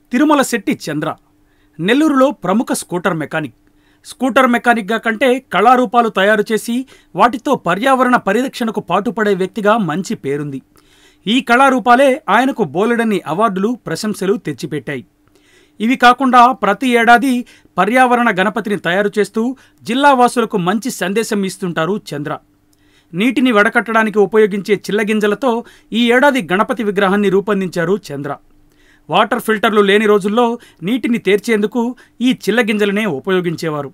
తిరుమల శెట్టి చంద్ర నెల్లూరులో ప్రముఖ scooter mechanic scooter మెకానిక్గా కంటే కళారూపాలు తయారు చేసి వాటితో పర్యావరణ పరిరక్షణకు పాటుపడే వ్యక్తిగా మంచి పేరుంది ఈ కళారూపాలే ఆయనకు బోలెడన్ని అవార్డులు ప్రశంసలు తెచ్చిపెట్టాయి ఇవి కాకుండా ప్రతి ఏడాది పర్యావరణ గణపతిని తయారు చేస్తూ జిల్లా వాసులకు మంచి సందేశం ఇస్తుంటారు చంద్ర నీటిని వడకట్టడానికి ఉపయోగించే చిల్లగింజలతో ఈ ఏడాది గణపతి విగ్రహాన్ని రూపొందించారు చంద్ర వాటర్ ఫిల్టర్లు లేని రోజుల్లో నీటిని తేర్చేందుకు ఈ చిల్లగింజలనే ఉపయోగించేవారు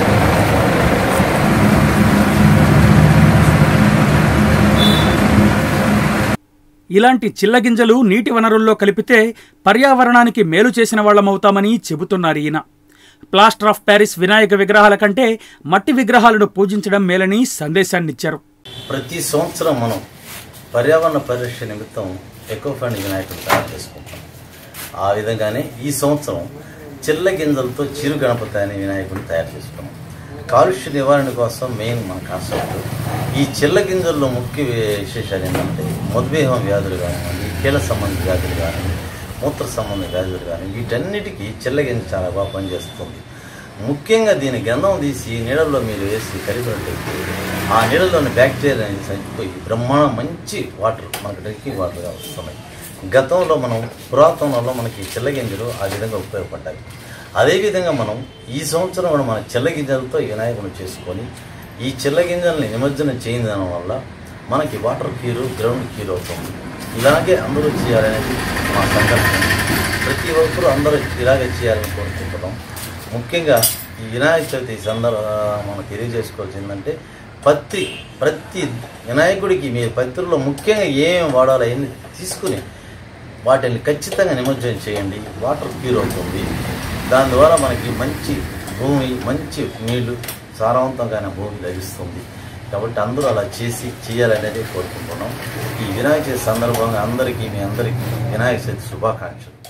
ఇలాంటి చిల్లగింజలు నీటి వనరుల్లో కలిపితే పర్యావరణానికి మేలు చేసిన వాళ్ళమవుతామని చెబుతున్నారు ఈయన ప్లాస్టర్ ఆఫ్ ప్యారిస్ వినాయక విగ్రహాల కంటే మట్టి విగ్రహాలను పూజించడం మేలని సందేశాన్నిచ్చారు ప్రతి సంవత్సరం మనం పర్యావరణ పరిరక్షణ నిమిత్తం ఎకో ఫండ్ వినాయకుడు తయారు చేసుకుంటాం ఆ విధంగానే ఈ సంవత్సరం చిల్ల గింజలతో చిరు గణపతి అనే వినాయకుడిని తయారు చేసుకున్నాం కాలుష్య నివారణ కోసం మెయిన్ మన కాన్సెప్ట్ ఈ చిల్ల గింజల్లో ముఖ్య విశేషాలు ఏంటంటే మధుమేహం వ్యాధులు కానివ్వండి కీళ్ళ సంబంధ వ్యాధులు కానివ్వండి మూత్ర సంబంధ వ్యాధులు కానీ వీటన్నిటికీ చిల్ల గింజ చాలా బాగా పనిచేస్తుంది ముఖ్యంగా దీని గంధం తీసి నీళ్ళల్లో మీరు వేసి కలిపినట్టయితే ఆ నీళ్ళలోని బ్యాక్టీరియా అనేది చనిపోయి బ్రహ్మాండం మంచి వాటర్ మనకు డ్రింకింగ్ వాటర్గా వస్తున్నాయి గతంలో మనం పురాతనంలో మనకి చిల్లగింజలు ఆ విధంగా ఉపయోగపడ్డాయి అదేవిధంగా మనం ఈ సంవత్సరం కూడా మన చిల్లగింజలతో వినాయకుడు చేసుకొని ఈ చిల్లగింజల్ని నిమజ్జనం చేయడం వల్ల మనకి వాటర్ క్యూరు గ్రౌండ్ క్యూర్ అవుతుంది ఇలాగే అందరూ చేయాలనేది మా సంకల్పం ప్రతి ఒక్కరూ అందరూ ఇలాగే చేయాలని కోరుకుంటున్నాం ముఖ్యంగా ఈ వినాయక చవితి సందర్భ మనం తెలియజేసుకోవాల్సిందంటే పత్రి ప్రతి వినాయకుడికి మీ పత్రిలో ముఖ్యంగా ఏమేమి వాడాలో అవన్నీ తీసుకుని వాటిని ఖచ్చితంగా నిమజ్జనం చేయండి వాటర్ క్యూర్ అవుతుంది దాని ద్వారా మనకి మంచి భూమి మంచి నీళ్లు సారవంతంగా భూమి లభిస్తుంది కాబట్టి అందరూ అలా చేసి చేయాలనేది కోరుకుంటున్నాం ఈ వినాయక చవితి సందర్భంగా అందరికీ మీ అందరికీ వినాయక చవితి శుభాకాంక్షలు